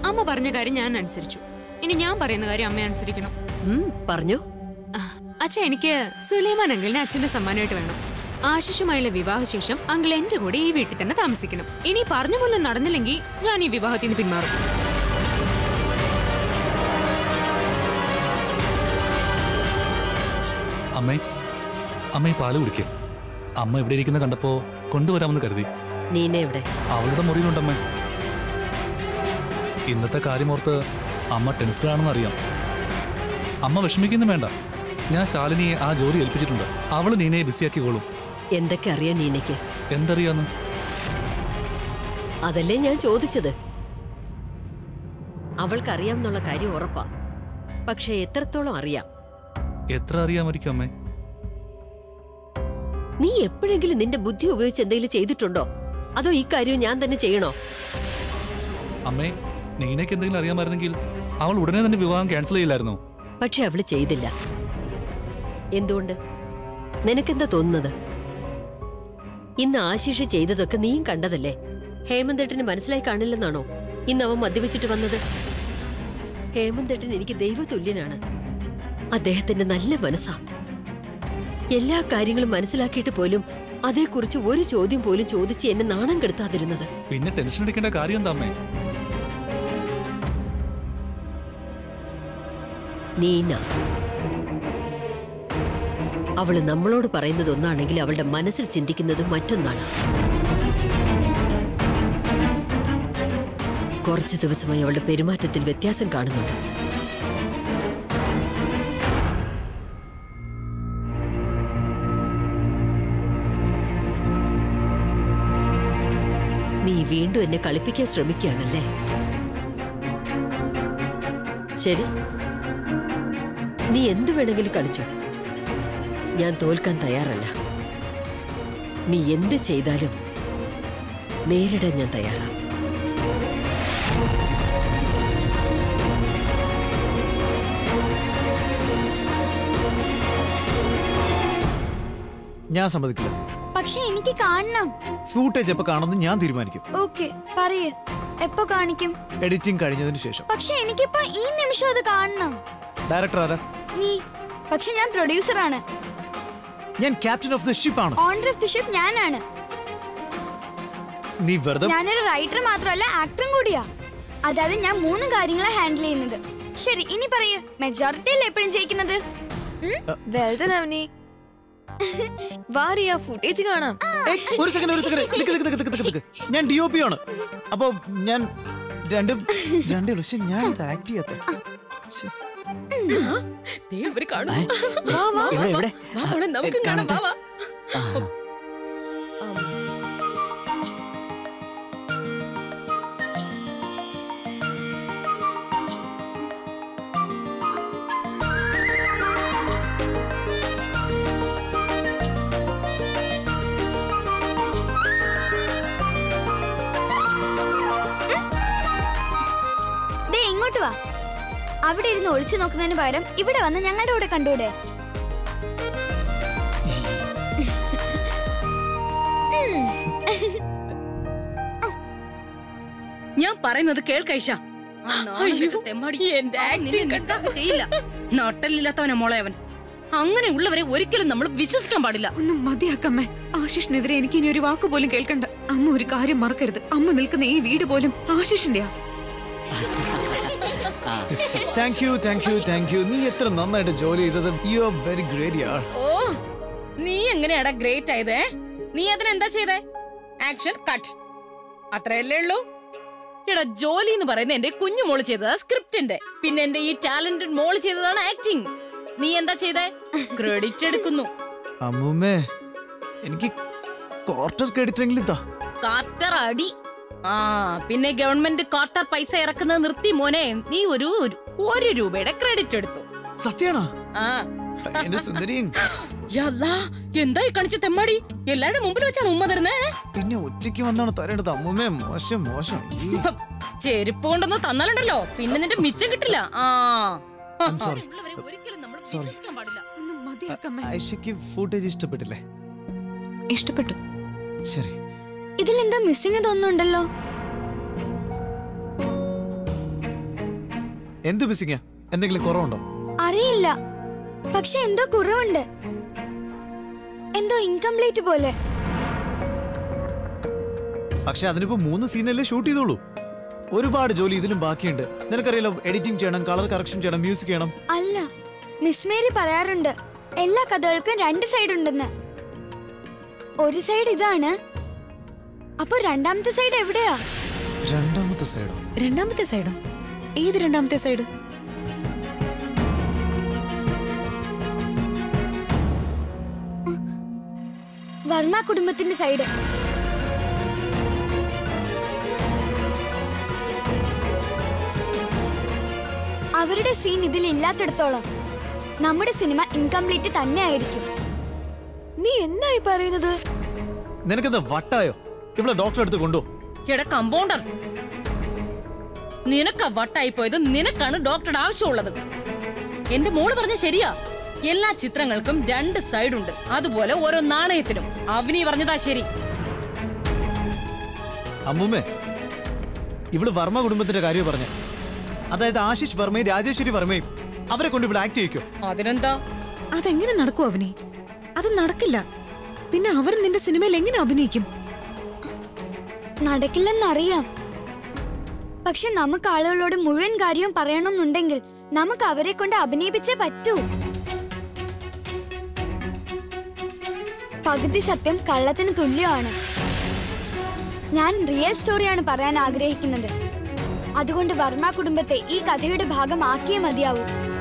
അമ്മ പറഞ്ഞ കാര്യം ഞാൻ അനുസരിച്ചു ഇനി ഞാൻ പറയുന്ന കാര്യം അമ്മ അനുസരിക്കണം ഉം, പറഞ്ഞോ ആ, അച്ഛൻ എനിക്ക് സുലൈമാൻ അങ്കിളിനെ അച്ഛന്റെ സമ്മാനമായിട്ട് വേണം ആശിഷുമായുള്ള വിവാഹശേഷം അങ്കിൾ എന്റെ കൂടെ ഈ വീട്ടിൽ തന്നെ താമസിക്കണം ഇനി പറഞ്ഞ പോലും നടന്നില്ലെങ്കിൽ ഞാൻ ഈ വിവാഹത്തിൽ നിന്ന് പിന്മാറും അമ്മേ അമ്മ ഈ പാല് കുടിക്കേ അമ്മ ഇവിടെ ഇരിക്കുന്ന കണ്ടപ്പോ കൊണ്ടുവരാമെന്ന് കരുതി നീന എവിടെ അവളുടെ മുറിയിലുണ്ടമ്മേ ഇന്നത്തെ കാര്യമോർത്ത് അമ്മ ടെൻസ്ഡ് ആണെന്ന് അറിയാം അമ്മ വിഷമിക്കുന്നു വേണ്ട ഞാൻ ശാലിനിയെ ആ ജോലി ഏൽപ്പിച്ചിട്ടുണ്ട് അവള് നീനയെ ബിസിയാക്കിക്കോളും എന്തൊക്കെ അറിയാം നീനയ്ക്ക് എന്തറിയാന്ന് അതല്ലേ ഞാൻ ചോദിച്ചത് അവൾക്കറിയാമെന്നുള്ള കാര്യം ഉറപ്പാ പക്ഷെ എത്രത്തോളം അറിയാം എത്ര അറിയാമായിരിക്കും അമ്മേ നീ എപ്പോഴെങ്കിലും നിന്റെ ബുദ്ധി ഉപയോഗിച്ച് എന്തെങ്കിലും ചെയ്തിട്ടുണ്ടോ അതോ ഈ കാര്യം ഞാൻ തന്നെ ചെയ്യണോ അമ്മേ നീനയ്ക്ക് എന്തെങ്കിലും അറിയാമായിരുന്നെങ്കിൽ അവൾ ഉടനെ തന്നെ വിവാഹം ക്യാൻസൽ ചെയ്യില്ലായിരുന്നോ പക്ഷെ അവള് ചെയ്തില്ല എന്തുകൊണ്ട് നിനക്കെന്താ തോന്നുന്നത് ഇന്ന് ആശിഷ് ചെയ്തതൊക്കെ നീയും കണ്ടതല്ലേ ഹേമന്തേട്ടന് മനസ്സിലായി കാണില്ലെന്നാണോ ഇന്ന് അവൻ മദ്യപിച്ചിട്ട് വന്നത് ഹേമന്തേട്ടൻ എനിക്ക് ദൈവതുല്യനാണ് അദ്ദേഹത്തിന്റെ നല്ല മനസ്സാ എല്ലാ കാര്യങ്ങളും മനസ്സിലാക്കിയിട്ട് പോലും അതേക്കുറിച്ച് ഒരു ചോദ്യം പോലും ചോദിച്ച് എന്നെ നാണം കെടുത്താതിരുന്നത് പിന്നെ ടെൻഷൻ അടിക്കേണ്ട കാര്യം എന്താ അമ്മേ നീന അവള് നമ്മളോട് പറയുന്നത് ഒന്നാണെങ്കിൽ അവളുടെ മനസ്സിൽ ചിന്തിക്കുന്നത് മറ്റൊന്നാണ് കുറച്ചു ദിവസമായി അവളുടെ പെരുമാറ്റത്തിൽ വ്യത്യാസം കാണുന്നുണ്ട് നീ വീണ്ടും എന്നെ കളിപ്പിക്കാൻ ശ്രമിക്കുകയാണല്ലേ ശരി നീ എന്ത് വേണമെങ്കിലും കളിച്ചോ ഞാൻ തോൽക്കാൻ തയ്യാറല്ല നീ എന്ത് ചെയ്താലും നേരിടാൻ ഞാൻ തയ്യാറാ ഞാൻ സമ്മതിക്കില്ല പക്ഷെ എനിക്ക് കാണണം ഫൂട്ടേജ് എപ്പോ കാണുമെന്ന് ഞാൻ തീരുമാനിക്കും ഓക്കെ പറയേ എപ്പോ കാണിക്കും എഡിറ്റിംഗ് കഴിഞ്ഞതിന് ശേഷം പക്ഷെ എനിക്കിപ്പോ ഈ നിമിഷം അത് കാണണം ഡയറക്ടർ ആരാ നീ പക്ഷെ ഞാൻ പ്രൊഡ്യൂസർ ആണ് ഞാൻ ക്യാപ്റ്റൻ ഓഫ് ദ ഷിപ്പ് ആണ് ഓണർ ഓഫ് ദി ഷിപ്പ് ഞാനാണ് നീ വെറുതെ ഞാനൊരു റൈറ്റർ മാത്രമല്ല ആക്ടറും കൂടിയാ അതായത് ഞാൻ മൂന്ന് കാര്യങ്ങളെ ഹാൻഡിൽ ചെയ്യുന്നത് ശരി ഇനി പറയൂ മെജോറിറ്റിയിൽ എപ്പോഴും ജയിക്കുന്നത് വെൽഡൻ അവനി വാരിയ ഫുട്ടേജ് കാണാം ഏയ്, ഒരു സെക്കൻഡ് ഒരു സെക്കൻഡ് നിക്ക് നിക്ക് നിക്ക് നിക്ക് നിക്ക് ഞാൻ ഡി ഒ പി ആണ് അപ്പൊ ഞാൻ രണ്ട് രണ്ടേ ഉള്ളൂ പക്ഷെ ഞാൻ ആക്ട് ചെയ്യാത്ത ശ്ശെ. വാ വാ എവിടെ എവിടെ നമുക്ക് കാണാം വാ വാ ദേ ഇങ്ങോട്ട് വാ അവിടെ ഇരുന്ന് ഒളിച്ചു നോക്കുന്നതിന് പകരം ഇവിടെ വന്ന് ഞങ്ങളുടെ കൂടെ കണ്ടൂടെ ഞാൻ പറയുന്നത് കേൾക്കൈഷ എന്റെ acting കണ്ടോ? ചെയ്യില്ല നട്ടലില്ലാത്തവനെ മോളെ അവൻ അങ്ങനെയുള്ളവരെ ഒരിക്കലും നമ്മൾ വിശ്വസിക്കാൻ പാടില്ല ഒന്ന് മതിയാക്കമ്മേ ആശിഷിനെതിരെ എനിക്ക് ഇനി ഒരു വാക്ക് പോലും കേൾക്കണ്ട അമ്മ ഒരു കാര്യം മറക്കരുത് അമ്മ നിൽക്കുന്ന ഈ വീട് പോലും ആശിഷിന്റെയാ thank you thank you thank you നീ എത്ര നന്നായിട്ട് ജോലി ചെയ്തത് യു ആർ വെരി ഗ്രേറ്റ് യാർ ഓ നീ എങ്ങനെയാടാ ഗ്രേറ്റ് ആയത് നീ അതിനെന്താ ചെയ്തേ ആക്ഷൻ കട്ട് അത്രയല്ലേ ഉള്ളൂ എടാ ജോലി എന്ന് പറയുന്നത് എന്റെ കുഞ്ഞു മോള് ചെയ്തതാ സ്ക്രിപ്റ്റിന്റെ പിന്നെ എന്റെ ഈ ടാലന്റഡ് മോള് ചെയ്തതാണ് ആക്ടിങ് നീ എന്താ ചെയ്തേ ക്രെഡിറ്റ് എടുക്കുന്നു അമ്മൂമ്മേ എനിക്ക് ക്വാർട്ടർ ക്രെഡിറ്റ് എങ്കിലും താ കാർട്ടർ അടി ആ പിന്നെ ഗവൺമെന്റ് കാർട്ടർ പൈസ ഇറക്കുന്നത് നിർത്തി മോനെ നീ ഒരു ഒരു- ഒരു രൂപയുടെ ക്രെഡിറ്റ് എടുത്തു സത്യാണോ ആ എന്റെ സുന്ദരിയും യല്ലാ, എന്തായി കാണിച്ച തെമ്മാടി എല്ലാവരുടെ മുമ്പിൽ വെച്ചാണ് ഉമ്മ തരുന്നേ പിന്നെ ഒറ്റയ്ക്ക് വന്നാണ് തരേണ്ടത് അമ്മൂമ്മേ മോശം മോശം ഈ ഹം, ചെരുപ്പ് കൊണ്ടൊന്ന് തന്നാലുണ്ടല്ലോ പിന്നെ നിന്റെ മിച്ചം കിട്ടില്ല ആ I'm sorry. ഉള്ളവരെ ഒരിക്കലും നമ്മൾ Sorry. വിശ്വസിക്കാൻ പാടില്ല ഒന്ന് മതിയാക്കമ്മേ ഐഷയ്ക്ക് ഫുട്ടേജ് ഇഷ്ടപ്പെട്ടില്ലേ ഇഷ്ടപ്പെട്ടു ശരി ഇതിലെന്തോ മിസ്സിംഗ് തോന്നുന്നുണ്ടല്ലോ എന്ത് മിസ്സിങ്ങാ എന്തെങ്കിലും കുറവുണ്ടോ അറിയില്ല പക്ഷെ എന്തോ കുറവുണ്ട് എന്തോ ഇൻകംപ്ലീറ്റ് പോലെ പക്ഷെ അതിനിപ്പോ മൂന്ന് സീനല്ലേ ഷൂട്ട് ചെയ്തോളൂ ഒരുപാട് ജോലി ഇതിലും ബാക്കിയുണ്ട് നിനക്കറിയാലോ എഡിറ്റിംഗ് ചെയ്യണം കളർ കറക്ഷൻ ചെയ്യണം മ്യൂസിക് ചെയ്യണം അല്ല മിസ് മേരി പറയാറുണ്ട് എല്ലാ കഥകൾക്കും രണ്ട് സൈഡ് ഉണ്ടെന്ന് ഒരു സൈഡ് ഇതാണ് അപ്പൊ രണ്ടാമത്തെ സൈഡ് എവിടെയാ രണ്ടാമത്തെ സൈഡോ രണ്ടാമത്തെ സൈഡോ ഏത് രണ്ടാമത്തെ സൈഡ് വർമ്മ കുടുംബത്തിന്റെ സൈഡ് അവരുടെ സീൻ ഇതിൽ ഇല്ലാത്തിടത്തോളം നമ്മുടെ സിനിമ ഇൻകംപ്ലീറ്റ് തന്നെ ആയിരിക്കും നീ എന്നായി പറയുന്നത് നിനക്കെന്താ വട്ടായോ ഇവിടെ ഡോക്ടറെ അടുത്ത് കൊണ്ടോ എടാ കമ്പൗണ്ടർ നിനക്കാ വട്ടായി പോയത് നിനക്കാണ് ഡോക്ടറുടെ ആവശ്യമുള്ളത് എന്റെ മോള് പറഞ്ഞ ശരിയാ എല്ലാ ചിത്രങ്ങൾക്കും രണ്ട് സൈഡുണ്ട് അതുപോലെ ഓരോ നാണയത്തിനും അവനീ പറഞ്ഞതാ ശരി അമ്മൂമ്മേ ഇവള് വർമ്മ കുടുംബത്തിന്റെ കാര്യം പറഞ്ഞേ അതായത് ആശിഷ് വർമ്മയും രാജേശ്വരി വർമ്മയും അവരെ കൊണ്ട് ഇവിടെ ആക്ട് ചെയ്യിക്കോ അതിനെന്താ അതെങ്ങനെ നടക്കും അവനെ അത് നടക്കില്ല പിന്നെ അവർ നിന്റെ സിനിമയിൽ എങ്ങനെ അഭിനയിക്കും നടക്കില്ലെന്നറിയാം പക്ഷെ നമുക്ക് ആളുകളോട് മുഴുവൻ കാര്യവും പറയണമെന്നുണ്ടെങ്കിൽ നമുക്ക് അവരെ കൊണ്ട് അഭിനയിപ്പിച്ചേ പറ്റൂ പകുതി സത്യം കള്ളത്തിന് തുല്യമാണ് ഞാൻ റിയൽ സ്റ്റോറിയാണ് പറയാൻ ആഗ്രഹിക്കുന്നത് അതുകൊണ്ട് വർമ്മ കുടുംബത്തെ ഈ കഥയുടെ ഭാഗമാക്കിയേ മതിയാവൂ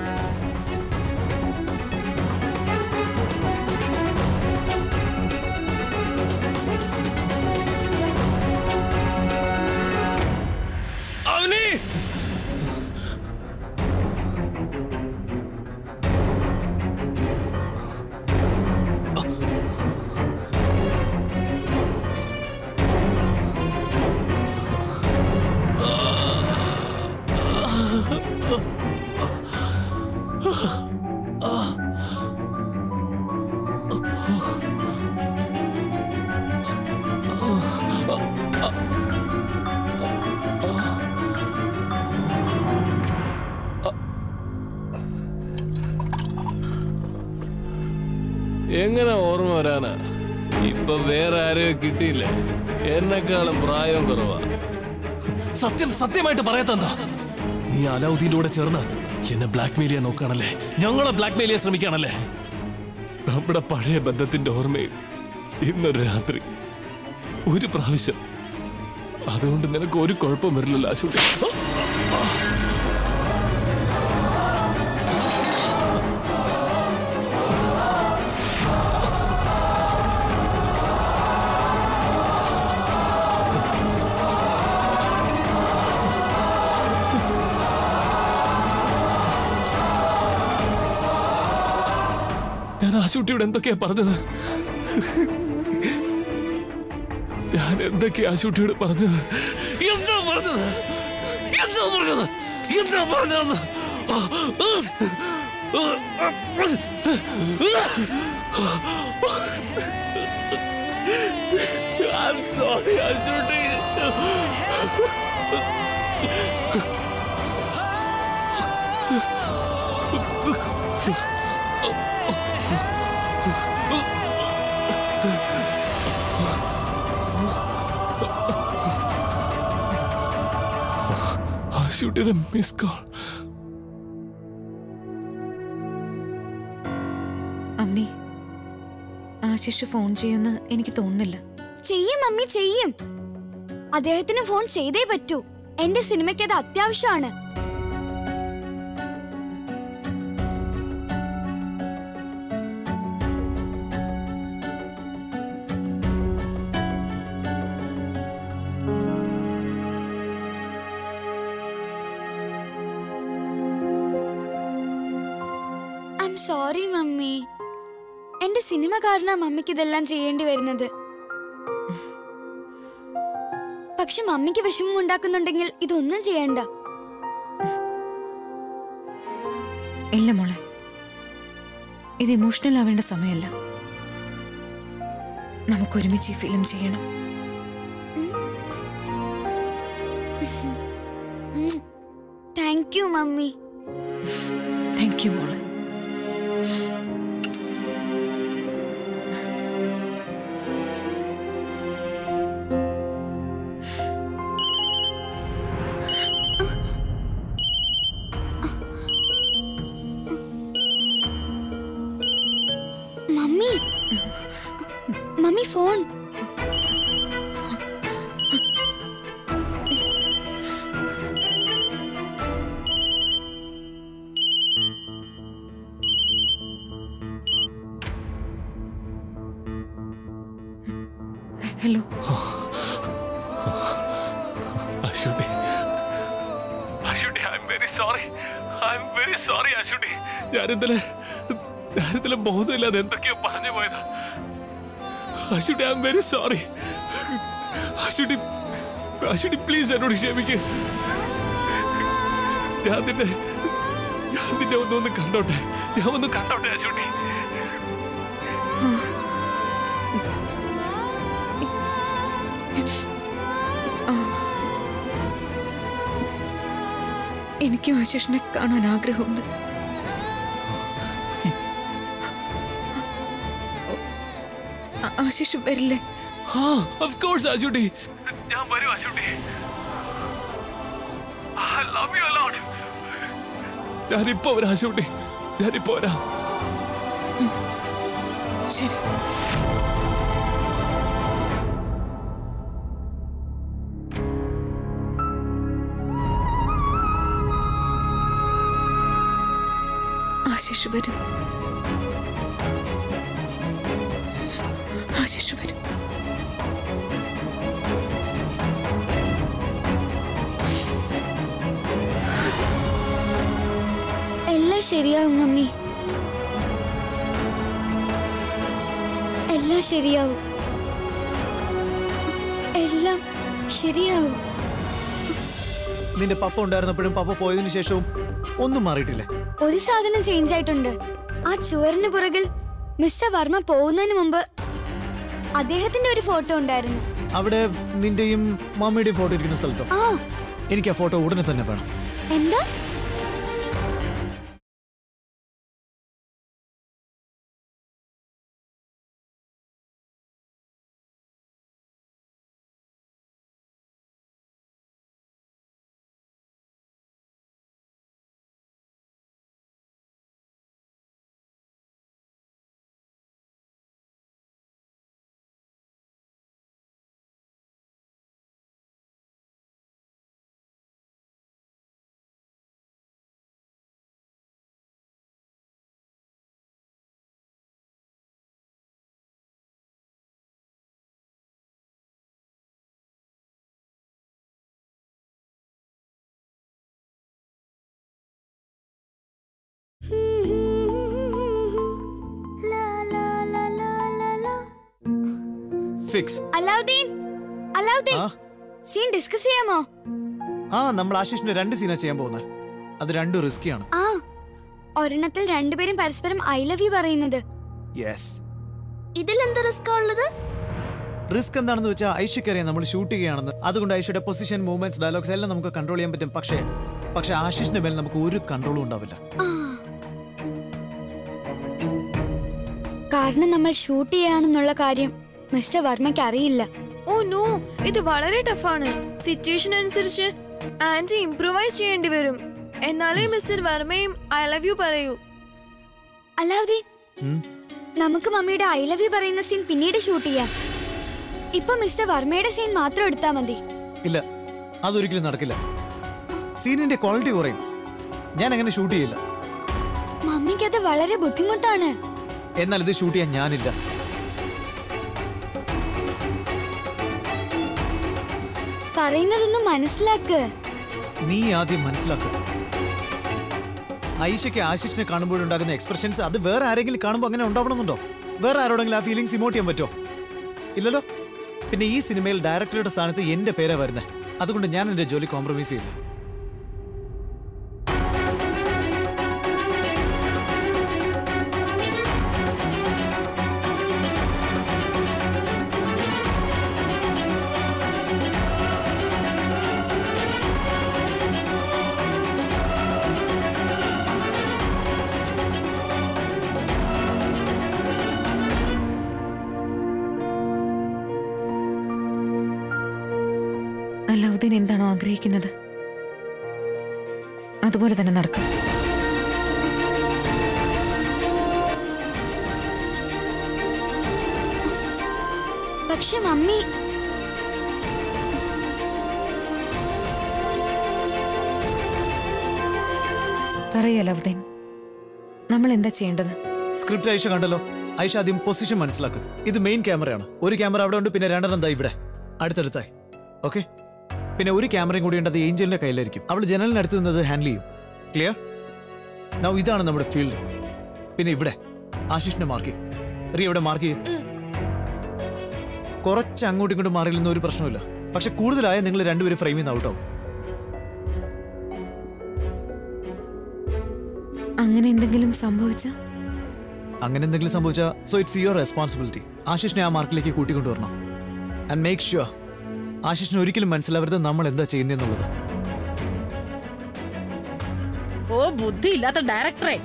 അവനി എങ്ങനെ ഓർമ്മ വരാനാ ഇപ്പൊ വേറെ ആരെയോ കിട്ടിയില്ലേ എന്നെക്കാളും പ്രായം കുറവാ സത്യം സത്യമായിട്ട് പറയാത്തെന്താ നീ അലാവുദ്ദീന്റെ കൂടെ ചേർന്ന് എന്നെ ബ്ലാക്ക്മെയിൽ ചെയ്യാൻ നോക്കുകയാണല്ലേ ഞങ്ങളെ ബ്ലാക്ക്മെയിൽ ചെയ്യാൻ ശ്രമിക്കുകയാണല്ലേ നമ്മുടെ പഴയ ബന്ധത്തിന്റെ ഓർമ്മയിൽ ഇന്നൊരു രാത്രി ഒരു പ്രാവശ്യം അതുകൊണ്ട് നിനക്ക് ഒരു കുഴപ്പം വരില്ലല്ലോ ആശുട്ടി ഞാൻ ആശുട്ടിയോട് എന്തൊക്കെയാ പറഞ്ഞത് ഞാൻ എന്തൊക്കെയാ ആശുട്ടിയോട് പറഞ്ഞത് എന്താ പറഞ്ഞത് എന്താ പറഞ്ഞത് എന്താ പറഞ്ഞതെന്ന് I'm sorry, ആശുട്ടി ആശുട്ടിയുടെ മിസ് കോൾ അവനി ആശിഷ് ഫോൺ ചെയ്യുമെന്ന് എനിക്ക് തോന്നുന്നില്ല ചെയ്യും മമ്മി ചെയ്യും അദ്ദേഹത്തിന് ഫോൺ ചെയ്തേ പറ്റൂ എന്റെ സിനിമയ്ക്ക് അത് അത്യാവശ്യമാണ് ഐ എം സോറി മമ്മി എന്റെ സിനിമ കാരണം മമ്മിക്ക് ഇതെല്ലാം ചെയ്യേണ്ടി വരുന്നത് പക്ഷെ മമ്മിക്ക് വിഷമം ഉണ്ടാക്കുന്നുണ്ടെങ്കിൽ ഇതൊന്നും ചെയ്യണ്ട ഇല്ല മോളെ ഇത് ഇമോഷണൽ ആവേണ്ട സമയമല്ല നമുക്ക് ഒരുമിച്ച് ഈ ഫിലിം ചെയ്യണം thank you mummy thank you മോളെ mummy mummy phone hello Aswathy Aswathy I'm very sorry I'm very sorry Aswathy ഞാനിന്നലെ ഞാനിന്നലെ ബോധമില്ലാതെ എന്തൊക്കെയോ പറഞ്ഞു പോയതാ Aswathy I'm very sorry Aswathy Aswathy please എന്നോട് ക്ഷമിക്ക് ഞാൻ നിന്നെ ഞാൻ നിന്നെ ഒന്നൊന്ന് കണ്ടോട്ടെ ഞാൻ ഒന്ന് കണ്ടോട്ടെ അശ്വതി എനിക്കും ആശിഷിനെ കാണാൻ ആഗ്രഹമുണ്ട് ആ- ആശിഷ് വരില്ലേ ആ ഓഫ് കോഴ്സ് അശ്വതി ഞാൻ വരും Aswathy I love you a lot ഞാനിപ്പോ വരാം അശ്വതി ഞാനിപ്പോ വരാം ശരി ആശിഷ് വരും ആശിഷ് വരും എല്ലാം ശരിയാവും മമ്മി എല്ലാം ശരിയാവും എല്ലാം ശരിയാവും നിന്റെ പപ്പ ഉണ്ടായിരുന്നപ്പോഴും പപ്പ പോയതിനു ശേഷവും ഒന്നും മാറിയിട്ടില്ല ഒരു സാധനം ചേഞ്ച് ആയിട്ടുണ്ട് ആ ചുവരിന് പുറകിൽ മിസ്റ്റർ വർമ്മ പോകുന്നതിന് മുമ്പ് അദ്ദേഹത്തിന്റെ ഒരു ഫോട്ടോ ഉണ്ടായിരുന്നു അവിടെ നിന്റെയും മമ്മിയുടെയും ഫോട്ടോ ഇരിക്കുന്ന സ്ഥലത്തോ ആ എനിക്ക് ആ ഫോട്ടോ ഉടനെ തന്നെ വേണം എന്താ ഫിക്സ് അലാവുദ്ദീൻ അലാവുദ്ദീൻ ആ സീൻ ഡിസ്കസ് ചെയ്യാമോ ആ നമ്മൾ ആശിഷിന്റെ രണ്ട് സീനാ ചെയ്യാൻ പോകുന്നത് അത് രണ്ടും റിസ്കിയാണ് ആ ഒരെണ്ണത്തിൽ രണ്ടുപേരും പരസ്പരം ഐ ലവ് യു പറയുന്നത് യെസ് ഇതിൽ എന്താ റിസ്ക് ഉള്ളത് റിസ്ക് എന്താണെന്ന് വെച്ചാൽ ഐഷയ്ക്കറിയാം നമ്മൾ ഷൂട്ട് ചെയ്യുകയാണെന്ന് അതുകൊണ്ട് ഐഷയുടെ പൊസിഷൻ മൂവ്മെന്റ്സ് ഡയലോഗ്സ് എല്ലാം നമുക്ക് കൺട്രോൾ ചെയ്യാൻ പറ്റും പക്ഷേ പക്ഷേ ആശിഷിന്റെ മേൽ നമുക്ക് ഒരു കൺട്രോളും ഉണ്ടാവില്ല കാരണം നമ്മൾ ഷൂട്ട് ചെയ്യാണെന്നുള്ള കാര്യം മിസ്റ്റർ വർമ്മയ്ക്ക് അറിയില്ല ഓ നോ ഇത് വളരെ ടഫാണ് സിറ്റുവേഷൻ അനുസരിച്ച് ആന്റി ഇംപ്രൂവൈസ് ചെയ്യേണ്ടി വരും എന്നാലേ മിസ്റ്റർ വർമ്മയും ഐ ലവ് യു പറയൂ അലാവുദ്ദീൻ ഉം. നമുക്ക് മമ്മിയുടെ ഐ ലവ് യു പറയുന്ന സീൻ പിന്നീട് ഷൂട്ട് ചെയ്യാം ഇപ്പൊ മിസ്റ്റർ വർമ്മയുടെ സീൻ മാത്രം എടുത്താൽ മതി ഇല്ല അതൊരിക്കലും നടക്കില്ല സീനിന്റെ ക്വാളിറ്റി കുറയും ഞാൻ അങ്ങനെ ഷൂട്ട് ചെയ്യില്ല മമ്മിക്ക് അത് വളരെ ബുദ്ധിമുട്ടാണ് എന്നാൽ ഇത് ഷൂട്ട് ചെയ്യാൻ ഞാനില്ല പറയുന്നതൊന്നും മനസ്സിലാക്ക് നീ ആദ്യം മനസ്സിലാക്കുക ഐഷയ്ക്ക് ആശിഷിനെ കാണുമ്പോഴുണ്ടാകുന്ന എക്സ്പ്രഷൻസ് അത് വേറെ ആരെങ്കിലും കാണുമ്പോൾ അങ്ങനെ ഉണ്ടാവണമെന്നുണ്ടോ വേറെ ആരോടെങ്കിലും ആ ഫീലിങ്സ് ഇമോട്ട് ചെയ്യാൻ പറ്റുമോ ഇല്ലല്ലോ പിന്നെ ഈ സിനിമയിൽ ഡയറക്ടറുടെ സ്ഥാനത്ത് എന്റെ പേരാ വരുന്നത് അതുകൊണ്ട് ഞാൻ എന്റെ ജോലി കോംപ്രമൈസ് ചെയ്യില്ല അലൗദ്ദീൻ എന്താണോ ആഗ്രഹിക്കുന്നത് അതുപോലെ തന്നെ നടക്കും പക്ഷെ മമ്മി പറയൂ അലൗദ്ദീൻ നമ്മൾ എന്താ ചെയ്യേണ്ടത് സ്ക്രിപ്റ്റ് ഐഷ കണ്ടല്ലോ ഐഷ ആദ്യം പൊസിഷൻ മനസ്സിലാക്കും ഇത് മെയിൻ ക്യാമറയാണ് ഒരു ക്യാമറ അവിടെ ഉണ്ട് പിന്നെ രണ്ടെണ്ണം ദാ ഇവിടെ അടുത്തടുത്തായി ഓക്കെ പിന്നെ ഒരു ക്യാമറയും കൂടി ഉണ്ട് അത് ഏഞ്ചലിന്റെ കയ്യിലായിരിക്കും അവൾ ജനലിനടുത്ത് നിന്നത് ഹാൻഡിൽ ചെയ്യും ക്ലിയർ നൗ ഇതാണ് നമ്മുടെ ഫീൽഡ് പിന്നെ ഇവിടെ ആശിഷിനെ മാർക്ക് ചെയ്യും റിയ ഇവിടെ മാർക്ക് ചെയ്യും കുറച്ച് അങ്ങോട്ടും ഇങ്ങോട്ടും മാറിയില്ലെന്ന് ഒരു പ്രശ്നമില്ല പക്ഷെ കൂടുതലായ നിങ്ങൾ രണ്ടുപേരും ഫ്രെയിമിൽ നിന്ന് ഔട്ടാവും അങ്ങനെ എന്തെങ്കിലും സംഭവിച്ച അങ്ങനെ എന്തെങ്കിലും സംഭവിച്ചാൽ സോ ഇറ്റ്സ് യുവർ റെസ്പോൺസിബിലിറ്റി ആശിഷിനെ ആ മാർക്കിലേക്ക് കൂട്ടിക്കൊണ്ടുവരണം ആൻഡ് മേക്ക് ഷുവർ ആശിഷിന് ഒരിക്കലും മനസ്സിലാവരുത് നമ്മൾ എന്താ ചെയ്യുന്നതെന്നുള്ളത് ഓ ബുദ്ധി ഇല്ലാത്ത ഡയറക്ടറെ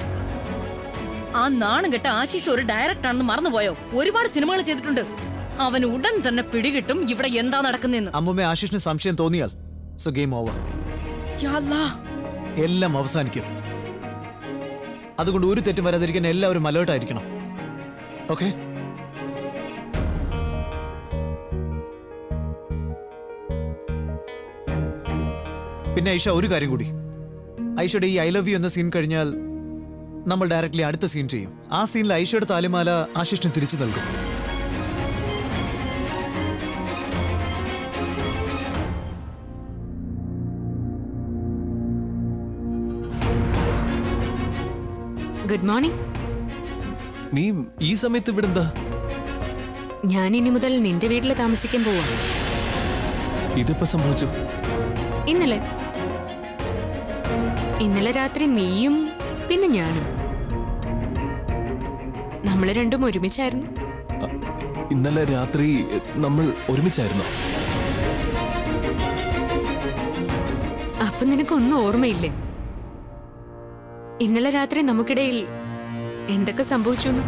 ആ നാണം കെട്ട ആശിഷ് ഒരു ഡയറക്ടർ ആണെന്ന് മറന്നുപോയോ ഒരുപാട് സിനിമകൾ ചെയ്തിട്ടുണ്ട് അവൻ ഉടൻ തന്നെ പിടികിട്ടും ഇവിടെ എന്താ നടക്കുന്നെന്ന് അമ്മുമ്മ ആശിഷിന് സംശയം തോന്നിയാൽ സോ ഗെയിം ഓവർ യാല്ലാ. എല്ലാം അവസാനിക്കും അതുകൊണ്ട് ഒരു തെറ്റും വരാതിരിക്കാൻ എല്ലാവരും അലേർട്ട് ആയിരിക്കണം ഓക്കെ പിന്നെ ഐഷ ഒരു കാര്യം കൂടി ഐഷയുടെ ഈ ഐ ലവ് യു എന്ന സീൻ കഴിഞ്ഞാൽ നമ്മൾ ഡയറക്റ്റ്ലി അടുത്ത സീൻ ചെയ്യും ആ സീനിൽ ഐഷയുടെ താലിമാല ആശിഷിന് തിരിച്ചു നൽകും ഗുഡ് മോർണിംഗ് നീ ഈ സമയത്ത് ഇവിടെ എന്താ ഞാൻ ഇനി മുതൽ നിന്റെ വീട്ടിൽ താമസിക്കാൻ പോവാ ഇതിപ്പോ സംഭവിച്ചു ഇന്നലെ ഇന്നലെ രാത്രി നീയും പിന്നെ ഞാനും നമ്മൾ രണ്ടും ഒരുമിച്ചായിരുന്നു ഇന്നലെ രാത്രി നമ്മൾ ഒരുമിച്ചായിരുന്നോ അപ്പൊ നിനക്കൊന്നും ഓർമ്മയില്ലേ ഇന്നലെ രാത്രി നമുക്കിടയിൽ എന്തൊക്കെ സംഭവിച്ചു എന്ന്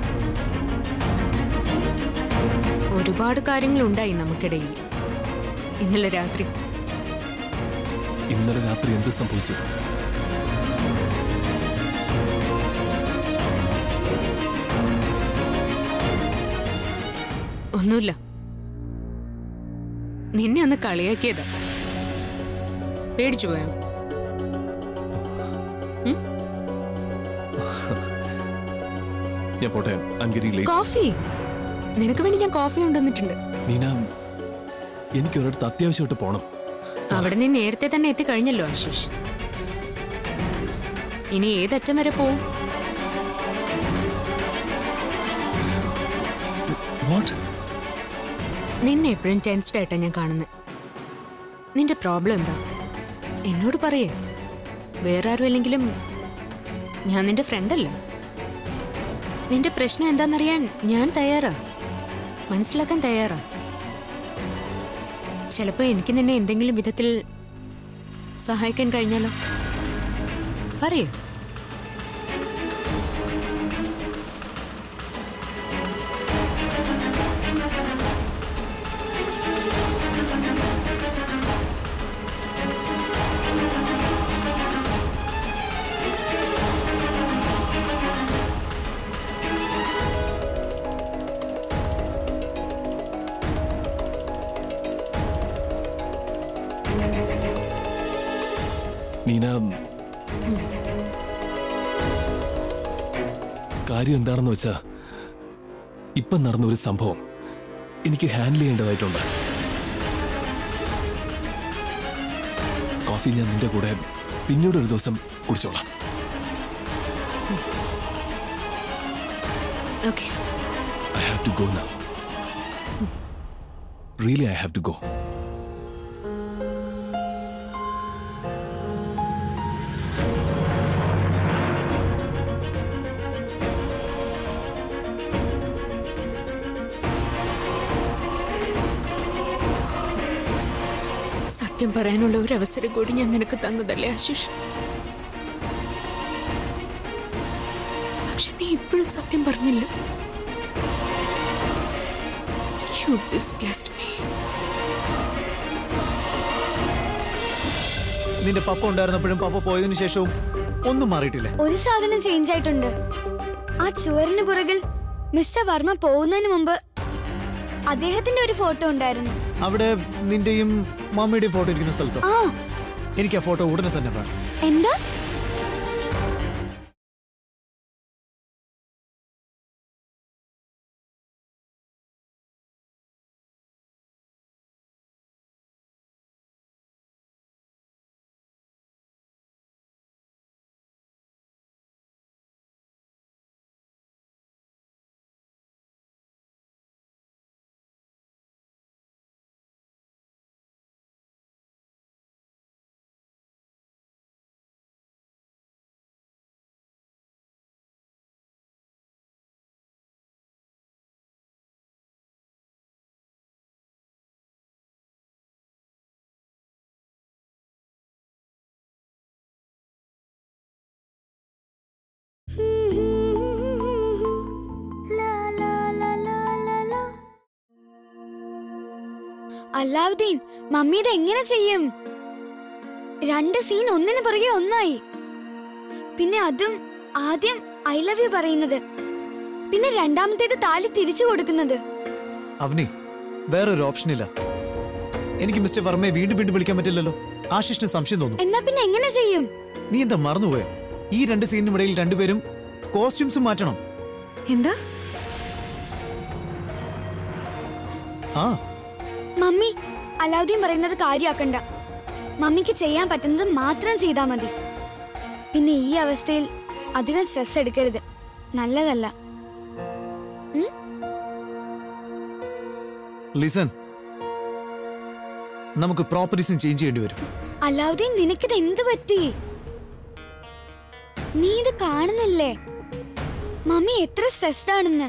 ഒരുപാട് കാര്യങ്ങൾ ഉണ്ടായി നമുക്കിടയിൽ ഇന്നലെ രാത്രി ഇന്നലെ രാത്രി എന്ത് സംഭവിച്ചു ഒന്നുമില്ല നിന്നെ ഒന്ന് കളിയാക്കിയതാ പേടിച്ചു പോയോ ഞാൻ പോട്ടെ അങ്കരി ലേറ്റ് കോഫി നിനക്ക് വേണ്ടി ഞാൻ കോഫി കൊണ്ടുവന്നിട്ടുണ്ട് നീന എനിക്ക് ഒരിടത്ത് അത്യാവശ്യമായിട്ട് പോണം അവിടെ നീ നേരത്തെ തന്നെ എത്തിക്കഴിഞ്ഞല്ലോ ആശിഷ് ഇനി ഏതറ്റം വരെ പോവും വാട്ട് നിന്നെ എപ്പോഴും ടെൻസ്ഡ് ആയിട്ടാ ഞാൻ കാണുന്നത് നിന്റെ പ്രോബ്ലം എന്താ എന്നോട് പറയേ വേറെ ആരും അല്ലെങ്കിലും ഞാൻ നിന്റെ ഫ്രണ്ടല്ല നിന്റെ പ്രശ്നം എന്താണെന്നറിയാൻ ഞാൻ തയ്യാറാ മനസ്സിലാക്കാൻ തയ്യാറാ ചിലപ്പോ എനിക്ക് നിന്നെ എന്തെങ്കിലും വിധത്തിൽ സഹായിക്കാൻ കഴിഞ്ഞാലോ പറയൂ നീന കാര്യം എന്താണെന്ന് വെച്ചാ ഇപ്പം നടന്ന ഒരു സംഭവം എനിക്ക് ഹാൻഡിൽ ചെയ്യേണ്ടതായിട്ടുണ്ട് കോഫി ഞാൻ നിന്റെ കൂടെ പിന്നീട് ഒരു ദിവസം കുടിച്ചോളാം okay I have to go now really I have to go സത്യം പറയാനുള്ള ഒരു അവസരം കൂടി ഞാൻ നിനക്ക് തന്നതല്ലേ ആശിഷ് പക്ഷെ നീ ഇപ്പോഴും സത്യം പറഞ്ഞില്ല You disgust me. നിന്റെ പപ്പ ഉണ്ടായിരുന്നപ്പോഴും പപ്പ പോയതിനു ശേഷവും ഒന്നും മാറിയിട്ടില്ലേ ഒരു സാധനം ചേഞ്ച് ആയിട്ടുണ്ട് ആ ചുവരിന് പുറകിൽ മിസ്റ്റർ വർമ്മ പോകുന്നതിന് മുമ്പ് അദ്ദേഹത്തിന്റെ ഒരു ഫോട്ടോ ഉണ്ടായിരുന്നു അവിടെ നിന്റെയും മമ്മിയുടെയും ഫോട്ടോ ഇരിക്കുന്ന സ്ഥലത്തോ ആ എനിക്ക് ആ ഫോട്ടോ ഉടനെ തന്നെ വേണം എന്താ അല്ലാവുദ്ദീൻ മമ്മി ഇത് എങ്ങനെ ചെയ്യും രണ്ട് സീൻ ഒന്നിന് പുറകെ ഒന്നായി പിന്നെ അതും ആദ്യം ഐ ലവ് യു പറയുന്നത് പിന്നെ രണ്ടാമത്തേത് താലി തിരിച്ചു കൊടുക്കുന്നത് അവനി വേറൊരു ഓപ്ഷൻ ഇല്ല എനിക്ക് മിസ്റ്റർ വർമ്മയെ വീണ്ടും വീണ്ടും വിളിക്കാൻ പറ്റില്ലല്ലോ ആശിഷിന് സംശയം തോന്നും എന്നാ പിന്നെ എങ്ങനെ ചെയ്യും നീ എന്താ മറന്നുപോയോ ഈ രണ്ട് സീനിനും ഇടയിൽ രണ്ടുപേരും കോസ്റ്റ്യൂംസും മാറ്റണം എന്താ ആ മമ്മി അലാവുദ്ദീൻ പറയുന്നത് കാര്യാക്കണ്ട മമ്മിക്ക് ചെയ്യാൻ പറ്റുന്നത് മാത്രം ചെയ്താൽ മതി പിന്നെ ഈ അവസ്ഥയിൽ അധികം സ്ട്രെസ് എടുക്കരുത് നല്ലതല്ല ലിസൺ നമുക്ക് പ്രോപ്പർട്ടീസും ചേഞ്ച് ചെയ്യേണ്ടി വരും അലാവുദ്ദീൻ നിനക്കിത് എന്ത് പറ്റി നീ ഇത് കാണുന്നില്ലേ മമ്മി എത്ര സ്ട്രെസ്ഡ് ആണെന്ന്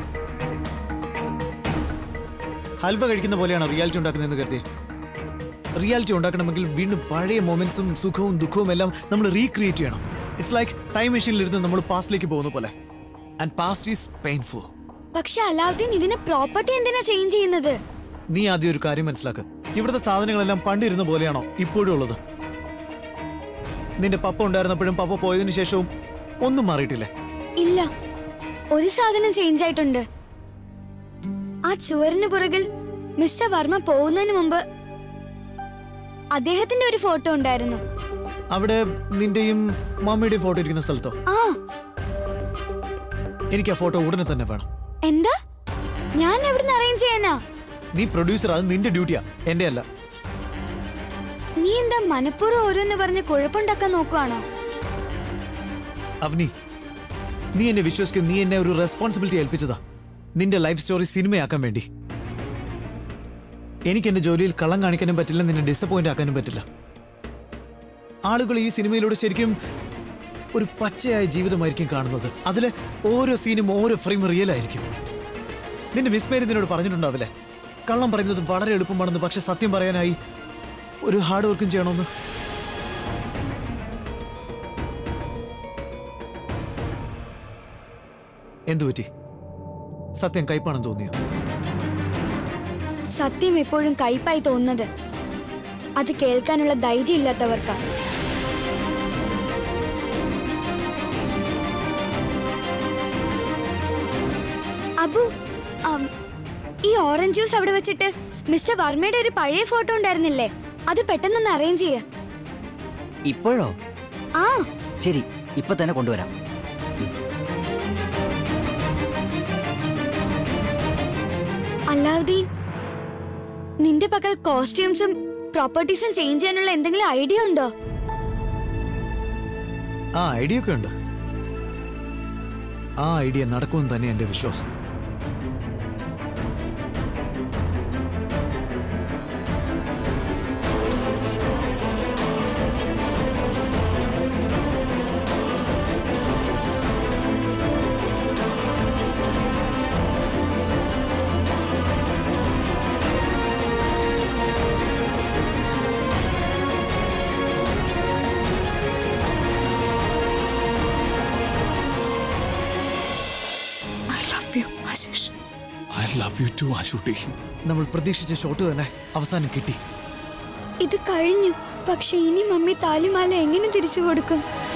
ഹൽവ കഴിക്കുന്ന പോലെയാണ് റിയാലിറ്റി ഉണ്ടാക്കുന്നതെന്ന് കരുതി റിയാലിറ്റി ഉണ്ടാക്കണമെങ്കിൽ വീണ്ടും പഴയ മൊമെന്റ്സും സുഖവും ദുഃഖവും എല്ലാം നമ്മൾ റീക്രിയേറ്റ് ചെയ്യണം ഇറ്റ്സ് ലൈക്ക് ടൈം മെഷീനിൽ ഇരുന്ന് നമ്മൾ പാസ്റ്റിലേക്ക് പോകുന്ന പോലെ ആൻഡ് പാസ്റ്റ് ഈസ് പെയിൻഫുൾ പക്ഷെ അലാവുദ്ദീൻ ഇതിന് പ്രോപ്പർട്ടി എന്തിനാ ചേഞ്ച് ചെയ്യുന്നത് നീ ആദ്യം ഒരു കാര്യം മനസ്സിലാക്ക് ഇവിടുത്തെ സാധനങ്ങളെല്ലാം പണ്ടിരുന്ന പോലെയാണോ ഇപ്പോഴും ഉള്ളത് നിന്റെ പപ്പ ഉണ്ടായിരുന്നപ്പോഴും പപ്പ പോയതിനു ശേഷവും ഒന്നും മാറിയിട്ടില്ലേ ഇല്ല ഒരു സാധനം ചേഞ്ച് ആയിട്ടുണ്ട് ആ ചുവരിന് പുറകിൽ മിസ്റ്റർ വർമ്മ പോകുന്നതിന് മുമ്പ് അദ്ദേഹത്തിന്റെ ഒരു ഫോട്ടോ ഉണ്ടായിരുന്നു അവിടെ നിന്റെയും മമ്മിയുടെയും ഫോട്ടോ ഇരിക്കുന്ന സ്ഥലത്തോ ആ എനിക്ക് ആ ഫോട്ടോ ഉടനെ തന്നെ വേണം എന്താ ഞാൻ എവിടുന്ന് അറേഞ്ച് ചെയ്യാനാ നീ പ്രൊഡ്യൂസർ അത് നിന്റെ ഡ്യൂട്ടിയാ എന്റെ അല്ല നീ എന്താ മനഃപൂർവ്വം ഓരോന്ന് പറഞ്ഞ് കുഴപ്പമുണ്ടാക്കാൻ നോക്കുവാണോ അവനി നീ എന്നെ വിശ്വസിക്കും നീ എന്നെ ഒരു റെസ്പോൺസിബിലിറ്റി ഏൽപ്പിച്ചതാ നിന്റെ ലൈഫ് സ്റ്റോറി സിനിമയാക്കാൻ വേണ്ടി എനിക്ക് എന്റെ ജോലിയിൽ കള്ളം കാണിക്കാനും പറ്റില്ല നിന്നെ ഡിസപ്പോയിന്റ് ആക്കാനും പറ്റില്ല ആളുകൾ ഈ സിനിമയിലൂടെ ശരിക്കും ഒരു പച്ചയായ ജീവിതമായിരിക്കും കാണുന്നത് അതിലെ ഓരോ സീനും ഓരോ ഫ്രെയിം റിയൽ ആയിരിക്കും നിന്റെ മിസ്മേരി നിന്നോട് പറഞ്ഞിട്ടുണ്ടാവില്ലേ കള്ളം പറയുന്നത് വളരെ എളുപ്പമാണെന്ന് പക്ഷെ സത്യം പറയാനായി ഒരു ഹാർഡ് വർക്കും ചെയ്യണമെന്ന് എന്തു പറ്റി സത്യം കയ്പാണെന്ന് തോന്നിയോ സത്യം എപ്പോഴും കയ്പായി തോന്നുന്നത് അത് കേൾക്കാനുള്ള ധൈര്യം ഇല്ലാത്തവർക്കാ അബു ആം, ഈ ഓറഞ്ച് ജ്യൂസ് അവിടെ വെച്ചിട്ട് മിസ്റ്റർ വർമ്മയുടെ ഒരു പഴയ ഫോട്ടോ ഉണ്ടായിരുന്നില്ലേ അത് പെട്ടെന്നൊന്ന് അറേഞ്ച് ചെയ്യ ഇപ്പോഴോ ആ ശരി ഇപ്പൊ തന്നെ കൊണ്ടുവരാം അല്ലാവുദ്ദീൻ നിന്റെ പക്കൽ കോസ്റ്റ്യൂംസും പ്രോപ്പർട്ടീസും ചേഞ്ച് ചെയ്യാനുള്ള എന്തെങ്കിലും ഐഡിയ ഉണ്ടോ ആ ഐഡിയ ഒക്കെ ഉണ്ട് ആ ഐഡിയ നടക്കുമെന്ന് തന്നെ എന്റെ വിശ്വാസം I love you Ashish I love you too Ashutty നമ്മൾ പ്രതീക്ഷിച്ച ഷോട്ട് തന്നെ അവസാനം കിട്ടി ഇത് കഴിഞ്ഞു പക്ഷെ ഇനി മമ്മി താലിമാല എങ്ങനെ തിരിച്ചു കൊടുക്കും